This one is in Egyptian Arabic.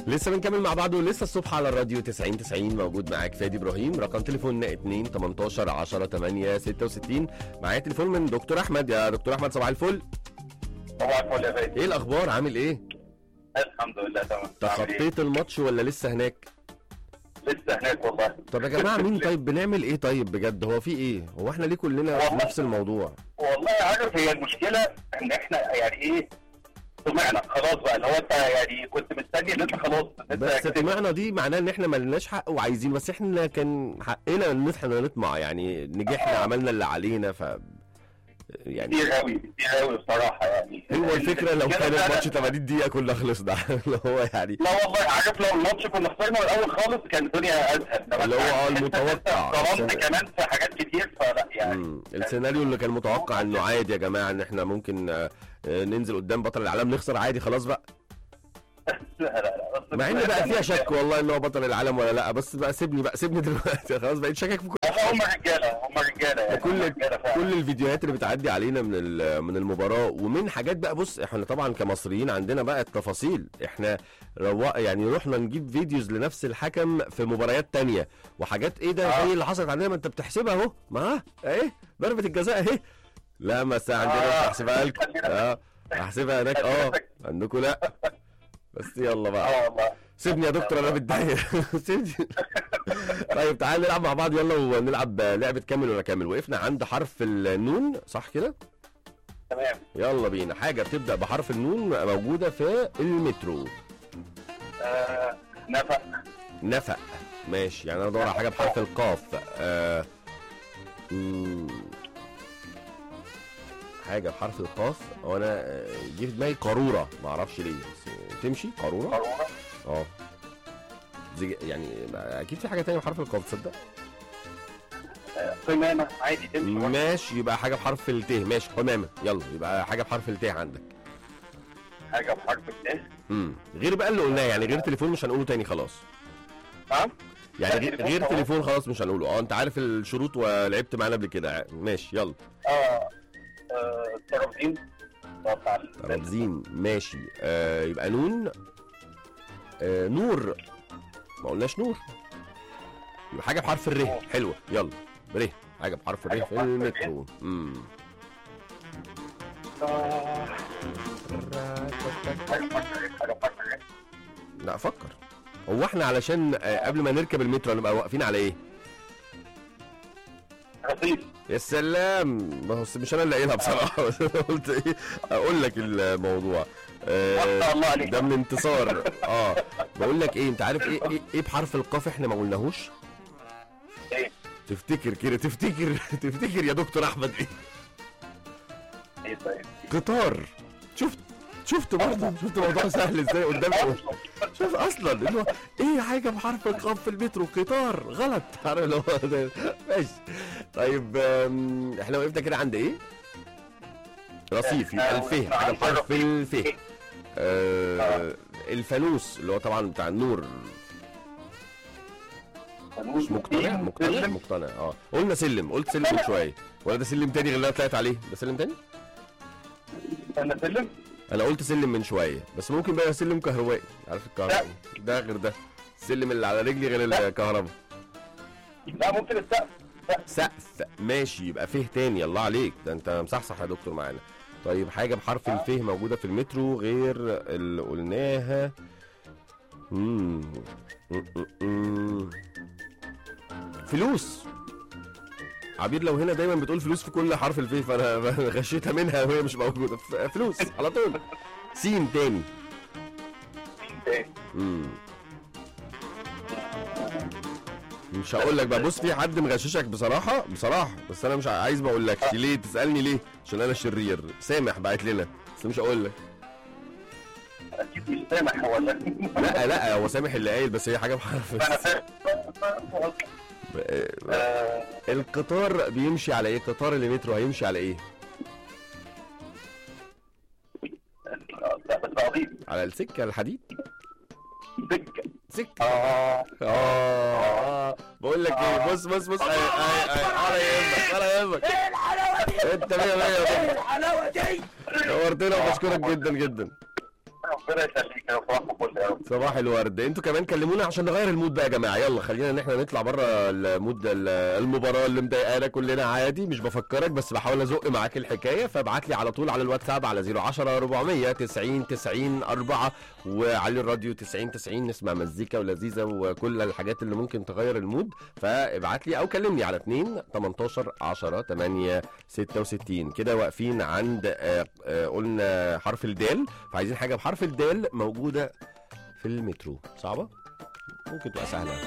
لسه بنكمل مع بعض ولسه الصبح على الراديو 90 90 موجود معاك فادي ابراهيم رقم تليفوننا 2 18 10 8 66 معايا تليفون من دكتور احمد يا دكتور احمد صباح الفل طبعا الفل يا فادي ايه الاخبار عامل ايه الحمد لله تمام عامل إيه؟ تخطيت الماتش ولا لسه هناك لسه هناك والله طب يا جماعه مين طيب بنعمل ايه طيب بجد هو في ايه هو احنا ليه كلنا في والله. نفس الموضوع والله عارف هي المشكله ان احنا يعني ايه طمعنا خلاص بقى اللي هو انت يعني كنت مستني ان انت خلاص انت بس كسبت. طمعنا دي معناه ان احنا ملناش حق وعايزين بس احنا كان حقنا ان احنا نطمع يعني نجحنا عملنا اللي علينا ف يعني كتير قوي كتير قوي بصراحه يعني هو الفكره لو كده كان فعلا- الماتش 80 دقيقه كنا خلصنا اللي هو يعني لا والله عارف لو الماتش كنا خسرنا الاول خالص كان الدنيا اسهل إنما اللي هو أنت- اه المتوقع. ظلمت كمان في حاجات كتير فلا يعني مم. السيناريو اللي كان متوقع انه عادي يا جماعه ان احنا ممكن آه، آه، ننزل قدام بطل العالم نخسر عادي خلاص بقى لا لا لا بس مع ان بقى فيها شك والله ان هو بطل العالم ولا لا بس بقى سيبني بقى سيبني دلوقتي خلاص بقيت شاكك في كل هم رجاله هم رجاله يعني كل هم رجاله فعلا. كل الفيديوهات اللي بتعدي علينا من ال- من المباراه ومن حاجات بقى بص احنا طبعا كمصريين عندنا بقى التفاصيل احنا روا يعني رحنا نجيب فيديوز لنفس الحكم في مباريات تانية وحاجات ايه ده آه. زي اللي حصلت عندنا ما انت بتحسبها اهو ما ايه ضربه الجزاء اهي لا بس عندنا آه. احسبها لكم اه احسبها هناك اه عندكم لا بس يلا بقى اه والله سيبني يا دكتور انا متضايق سيبني طيب تعال نلعب مع بعض يلا ونلعب لعبه كامل ولا كامل وقفنا عند حرف النون صح كده تمام يلا بينا حاجه بتبدا بحرف النون موجوده في المترو آه، نفق نفق ماشي يعني انا ادور على حاجه بحرف القاف آه مم، حاجه بحرف القاف وانا آه، جه في دماغي قاروره ما اعرفش ليه بس تمشي قاروره قارورة اه زي يعني ما- اكيد في حاجه تانية بحرف القاف تصدق آه، قمامة عادي تمشي برضه. ماشي يبقى حاجه بحرف الت ماشي قمامه يلا يبقى حاجه بحرف الت عندك حاجة بحرف الناس امم غير بقى اللي قلناه يعني غير تليفون مش هنقوله تاني خلاص نعم يعني لا، غير, تليفون غير خلاص. تليفون خلاص مش هنقوله اه انت عارف الشروط ولعبت معانا قبل كده ماشي يلا اه آه، ترابزين ده بتاع ال- ترابزين ماشي آه يبقى نون آه نور ما قلناش نور يبقى حاجه بحرف الر نور. حلوه يلا ر حاجه بحرف الر حاجة في بحرف الر. المترو امم آه، حاجة بحرف الر، حاجة بحرف الر. لا فكر هو احنا علشان آه، قبل ما نركب المترو هنبقى واقفين على ايه؟ رصيف يا سلام بس مش انا اللي قايلها بصراحه بس انا قلت ايه اقول لك الموضوع ما شاء آه الله عليك ده من انتصار اه بقول لك ايه انت عارف ايه ايه, إيه بحرف القاف احنا ما قلناهوش ايه تفتكر كده تفتكر تفتكر يا دكتور احمد ايه ايه طيب قطار شفت شفت برضه شفت الموضوع سهل ازاي قدامك شوف اصلا اللي هو ايه حاجه بحرف القاف في المترو قطار غلط عارف اللي هو ده. ماشي طيب آم، احنا وقفنا كده عند ايه؟ رصيف يبقى آه، الفه حاجه عند بحرف الرصيف. الفه آه الفانوس اللي هو طبعا بتاع النور مش مقتنع مقتنع سلم. مقتنع اه قلنا سلم قلت سلم من شويه ولا ده سلم تاني غير اللي انا طلعت عليه ده سلم تاني؟ انا سلم انا قلت سلم من شويه بس ممكن بقى سلم كهربائي عارف الكهرباء ده غير ده السلم اللي على رجلي غير الكهرباء لا ممكن السقف سقف ماشي يبقى فيه تاني الله عليك ده انت مصحصح يا دكتور معانا طيب حاجه بحرف الفه موجوده في المترو غير اللي قلناها مم. مم، مم، مم. فلوس عبير لو هنا دايما بتقول فلوس في كل حرف الفيه فانا غشيتها منها وهي مش موجوده ف- فلوس على طول سين تاني ايه مم. مش هقول لك بقى بص في حد مغششك بصراحه بصراحه بس انا مش عايز ما اقولكش ليه تسالني ليه عشان انا شرير سامح بعت لنا بس مش هقول لك اكيد مش سامح ولا لا لا هو سامح اللي قايل بس هي حاجه بحرف انا بس. فاهم آه، القطار بيمشي على ايه قطار المترو هيمشي على ايه لا بس عظيم على السكه الحديد سكة سكه اه اه بقول لك ايه بص بص بص اي اي اي ولا يهمك ولا يهمك ايه الحلاوه دي انت مية مية يا ايه دكتور. الحلاوه دي نورتنا وبشكرك جدا جدا ربنا يخليك يا صباح الفل يا رب صباح الورد انتوا كمان كلمونا عشان نغير المود بقى يا جماعه يلا خلينا ان احنا نطلع بره المود ال- المباراه اللي مضايقانا كلنا عادي مش بفكرك بس بحاول ازق معاك الحكايه فابعت لي على طول على الواتساب على 010 400 90 90 4 وعلي الراديو 90 90 نسمع مزيكا ولذيذه وكل الحاجات اللي ممكن تغير المود فابعت لي او كلمني على 2 18 10 8 66 كده واقفين عند آه، آه، قلنا حرف الدال فعايزين حاجه بحرف الدال موجوده في المترو صعبه ممكن تبقى سهله